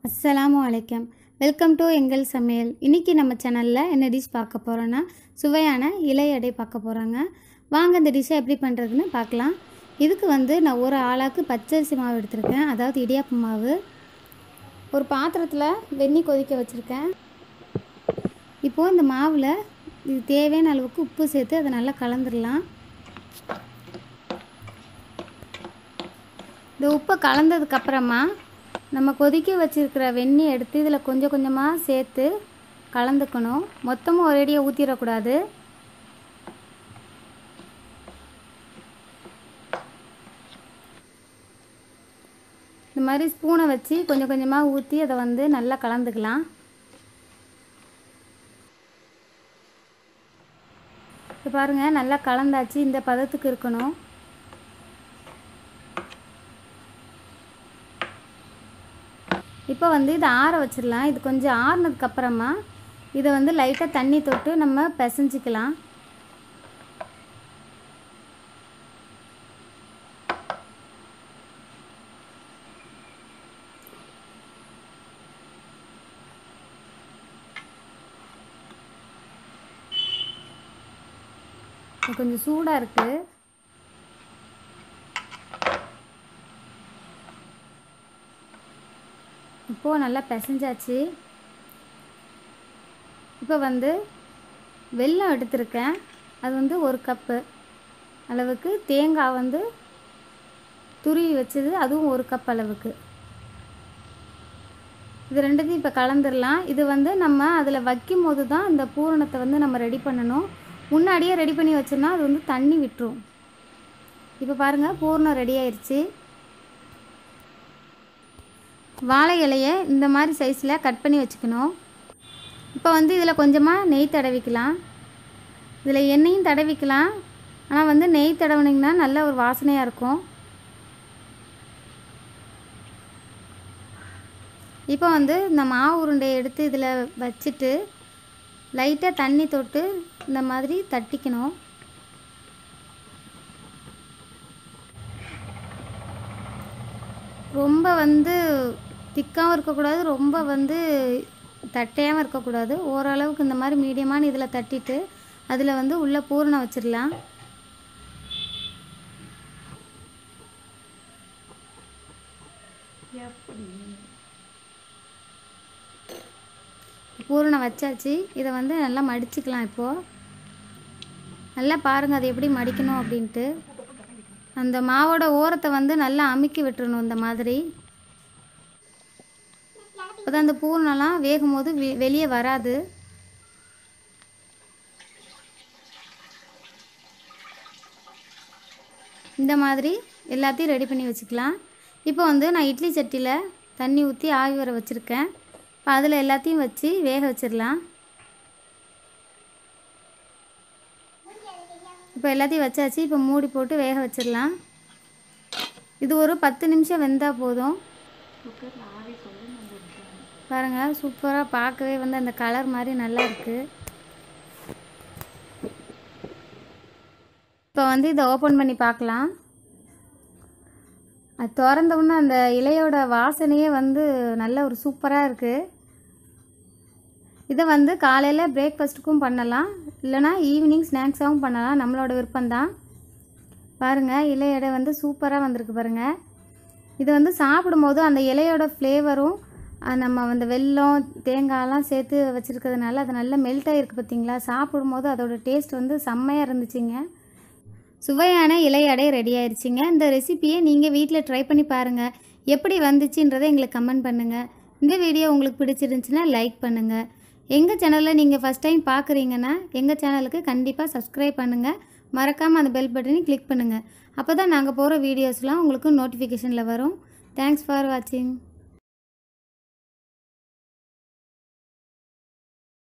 அஸ்ஸலாமு அலைக்கம் welcome to எங்கள் சமையல் இன்றைக்கி நம்ம சேனலில் என்ன டிஷ் பார்க்க போகிறோன்னா சுவையான இலை அடை பார்க்க போகிறாங்க வாங்க இந்த டிஷ்ஷை எப்படி பண்ணுறதுன்னு பார்க்கலாம் இதுக்கு வந்து நான் ஒரு ஆளாக்கு பச்சரிசி மாவு எடுத்திருக்கேன் அதாவது இடியாப்பு மாவு ஒரு பாத்திரத்தில் வெந்நி கொதிக்க வச்சுருக்கேன் இப்போது இந்த மாவில் இது தேவையான அளவுக்கு உப்பு சேர்த்து அதை நல்லா கலந்துடலாம் இந்த உப்பை கலந்ததுக்கப்புறமா நம்ம கொதிக்க வச்சுருக்கிற வெந்நி எடுத்து இதில் கொஞ்சம் கொஞ்சமாக சேர்த்து கலந்துக்கணும் மொத்தமும் ஒரேடியாக ஊற்றிடக்கூடாது இந்த மாதிரி ஸ்பூனை வச்சு கொஞ்சம் கொஞ்சமாக ஊற்றி அதை வந்து நல்லா கலந்துக்கலாம் இப்போ பாருங்கள் நல்லா கலந்தாச்சு இந்த பதத்துக்கு இருக்கணும் இப்போ வந்து இதை ஆற வச்சிடலாம் இது கொஞ்சம் ஆறுனதுக்கப்புறமா இதை வந்து லைட்டாக தண்ணி தொட்டு நம்ம பிசைஞ்சிக்கலாம் கொஞ்சம் சூடாக இருக்குது இப்போது நல்லா பிசைஞ்சாச்சு இப்போ வந்து வெல்லம் எடுத்திருக்கேன் அது வந்து ஒரு கப்பு அளவுக்கு தேங்காய் வந்து துருவி வச்சது அதுவும் ஒரு கப் அளவுக்கு இது ரெண்டுத்தையும் இப்போ கலந்துடலாம் இது வந்து நம்ம அதில் வைக்கும் போது தான் இந்த பூரணத்தை வந்து நம்ம ரெடி பண்ணணும் முன்னாடியே ரெடி பண்ணி வச்சோம்னா அது வந்து தண்ணி விட்டுரும் இப்போ பாருங்கள் பூரணம் ரெடி ஆயிடுச்சு வாழை இலையை இந்த மாதிரி சைஸில் கட் பண்ணி வச்சுக்கணும் இப்போ வந்து இதில் கொஞ்சமாக நெய் தடவிக்கலாம் இதில் எண்ணெயும் தடவிக்கலாம் ஆனால் வந்து நெய் தடவினீங்கன்னா நல்ல ஒரு வாசனையாக இருக்கும் இப்போ வந்து இந்த மாவு உருண்டையை எடுத்து இதில் வச்சுட்டு லைட்டாக தண்ணி தொட்டு இந்த மாதிரி தட்டிக்கணும் ரொம்ப வந்து திக்காகவும் இருக்கக்கூடாது ரொம்ப வந்து தட்டையாகவும் இருக்கக்கூடாது ஓரளவுக்கு இந்த மாதிரி மீடியமான இதில் தட்டிட்டு அதில் வந்து உள்ளே பூரணம் வச்சிடலாம் பூரணம் வச்சாச்சு இதை வந்து நல்லா மடிச்சுக்கலாம் இப்போது நல்லா பாருங்கள் அதை எப்படி மடிக்கணும் அப்படின்ட்டு அந்த மாவோட ஓரத்தை வந்து நல்லா அமுக்கி விட்டுறணும் இந்த மாதிரி அப்போ அந்த பூர்ணம்லாம் வேகும் போது வெ வெளியே வராது இந்த மாதிரி எல்லாத்தையும் ரெடி பண்ணி வச்சுக்கலாம் இப்போ வந்து நான் இட்லி சட்டியில் தண்ணி ஊற்றி ஆவி வர வச்சுருக்கேன் இப்போ அதில் எல்லாத்தையும் வச்சு வேக வச்சிடலாம் இப்போ எல்லாத்தையும் வச்சாச்சு இப்போ மூடி போட்டு வேக வச்சிடலாம் இது ஒரு பத்து நிமிஷம் வெந்தால் போதும் பாருங்கள் சூப்பராக பார்க்கவே வந்து அந்த கலர் மாதிரி நல்லா இருக்குது இப்போ வந்து இதை ஓப்பன் பண்ணி பார்க்கலாம் அது திறந்தோன்னே அந்த இலையோட வாசனையே வந்து நல்ல ஒரு சூப்பராக இருக்குது இதை வந்து காலையில் பிரேக்ஃபாஸ்ட்டுக்கும் பண்ணலாம் இல்லைனா ஈவினிங் ஸ்நாக்ஸாகவும் பண்ணலாம் நம்மளோட விருப்பம்தான் பாருங்கள் இலையோட வந்து சூப்பராக வந்திருக்கு பாருங்கள் இது வந்து சாப்பிடும்போது அந்த இலையோட ஃப்ளேவரும் நம்ம அந்த வெல்லம் தேங்காயெல்லாம் சேர்த்து வச்சுருக்கிறதுனால அது நல்லா மெல்ட் ஆகிருக்கு பார்த்தீங்களா சாப்பிடும்போது அதோட டேஸ்ட் வந்து செம்மையாக இருந்துச்சுங்க சுவையான இலை அடை ரெடி ஆயிடுச்சுங்க இந்த ரெசிப்பியை நீங்கள் வீட்டில் ட்ரை பண்ணி பாருங்கள் எப்படி வந்துச்சுன்றதை எங்களுக்கு கமெண்ட் பண்ணுங்கள் இந்த வீடியோ உங்களுக்கு பிடிச்சிருந்துச்சுன்னா லைக் பண்ணுங்கள் எங்கள் சேனலில் நீங்கள் ஃபஸ்ட் டைம் பார்க்குறீங்கன்னா எங்கள் சேனலுக்கு கண்டிப்பாக சப்ஸ்கிரைப் பண்ணுங்கள் மறக்காமல் அந்த பெல் பட்டனையும் கிளிக் பண்ணுங்கள் அப்போ தான் நாங்கள் போகிற வீடியோஸ்லாம் உங்களுக்கு நோட்டிஃபிகேஷனில் வரும் தேங்க்ஸ் ஃபார் வாட்சிங்